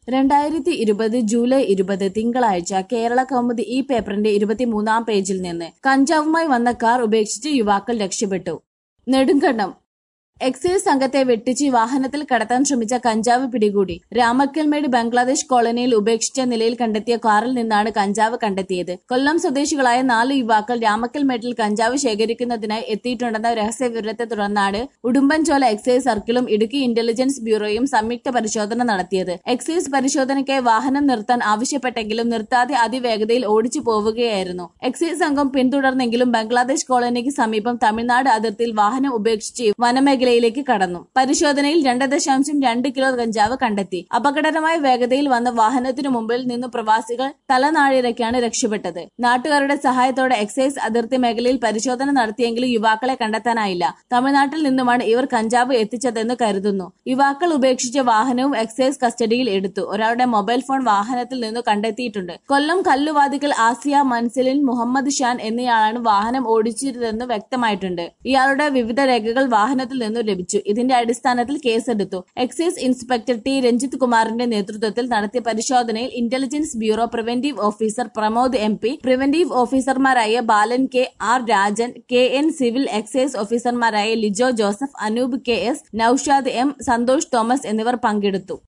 രണ്ടായിരത്തി ഇരുപത് ജൂലൈ ഇരുപത് തിങ്കളാഴ്ച കേരള കൗമുദി ഈ പേപ്പറിന്റെ ഇരുപത്തിമൂന്നാം പേജിൽ നിന്ന് കഞ്ചാവുമായി വന്ന കാർ ഉപേക്ഷിച്ച് യുവാക്കൾ രക്ഷപ്പെട്ടു നെടുങ്കണ്ടം എക്സൈസ് സംഘത്തെ വെട്ടിച്ച് വാഹനത്തിൽ കടത്താൻ ശ്രമിച്ച കഞ്ചാവ് പിടികൂടി രാമക്കൽമേട് ബംഗ്ലാദേശ് കോളനിയിൽ ഉപേക്ഷിച്ച നിലയിൽ കണ്ടെത്തിയ കാറിൽ നിന്നാണ് കഞ്ചാവ് കണ്ടെത്തിയത് കൊല്ലം സ്വദേശികളായ നാല് യുവാക്കൾ രാമക്കൽമേട്ടിൽ കഞ്ചാവ് ശേഖരിക്കുന്നതിനായി എത്തിയിട്ടുണ്ടെന്ന രഹസ്യവിവരത്തെ തുടർന്നാണ് ഉടുമ്പൻചോല എക്സൈസ് സർക്കിളും ഇടുക്കി ഇന്റലിജൻസ് ബ്യൂറോയും സംയുക്ത പരിശോധന നടത്തിയത് എക്സൈസ് പരിശോധനയ്ക്കായി വാഹനം നിർത്താൻ ആവശ്യപ്പെട്ടെങ്കിലും നിർത്താതെ അതിവേഗതയിൽ ഓടിച്ചു പോവുകയായിരുന്നു എക്സൈസ് സംഘം പിന്തുടർന്നെങ്കിലും ബംഗ്ലാദേശ് കോളനിക്ക് സമീപം തമിഴ്നാട് അതിർത്തിയിൽ വാഹനം ഉപേക്ഷിച്ച് വനമേഖലയിലേക്ക് കടന്നു പരിശോധനയിൽ രണ്ട് ദശാംശം രണ്ട് കിലോ കഞ്ചാവ് കണ്ടെത്തി അപകടകരമായ വേഗതയിൽ വന്ന വാഹനത്തിനു മുമ്പിൽ നിന്ന് പ്രവാസികൾ തലനാഴിരക്കാണ് രക്ഷപ്പെട്ടത് നാട്ടുകാരുടെ സഹായത്തോടെ എക്സൈസ് അതിർത്തി മേഖലയിൽ പരിശോധന നടത്തിയെങ്കിലും യുവാക്കളെ കണ്ടെത്താനായില്ല തമിഴ്നാട്ടിൽ നിന്നുമാണ് ഇവർ കഞ്ചാവ് എത്തിച്ചതെന്ന് കരുതുന്നു യുവാക്കൾ ഉപേക്ഷിച്ച വാഹനവും എക്സൈസ് കസ്റ്റഡിയിൽ എടുത്തു ഒരാളുടെ മൊബൈൽ ഫോൺ വാഹനത്തിൽ നിന്ന് കണ്ടെത്തിയിട്ടുണ്ട് കൊല്ലം കല്ലുവാതിക്കൽ ആസിയ മൻസിലിൻ മുഹമ്മദ് ഷാൻ എന്നയാളാണ് വാഹനം ഓടിച്ചിരുന്നതെന്ന് വ്യക്തമായിട്ടുണ്ട് ഇയാളുടെ വിവിധ രേഖകൾ വാഹനത്തിൽ നിന്നും ലഭിച്ചു ഇതിന്റെ അടിസ്ഥാനത്തിൽ കേസെടുത്തു എക്സൈസ് ഇൻസ്പെക്ടർ ടി രഞ്ജിത് കുമാറിന്റെ നേതൃത്വത്തിൽ നടത്തിയ പരിശോധനയിൽ intelligence bureau preventive officer Pramod M P preventive ഓഫീസർമാരായ Balan K R Rajan K N civil excise ഓഫീസർമാരായ Lijo Joseph Anoop K S Noushad M Santhosh Thomas എന്നിവർ പങ്കെടുത്തു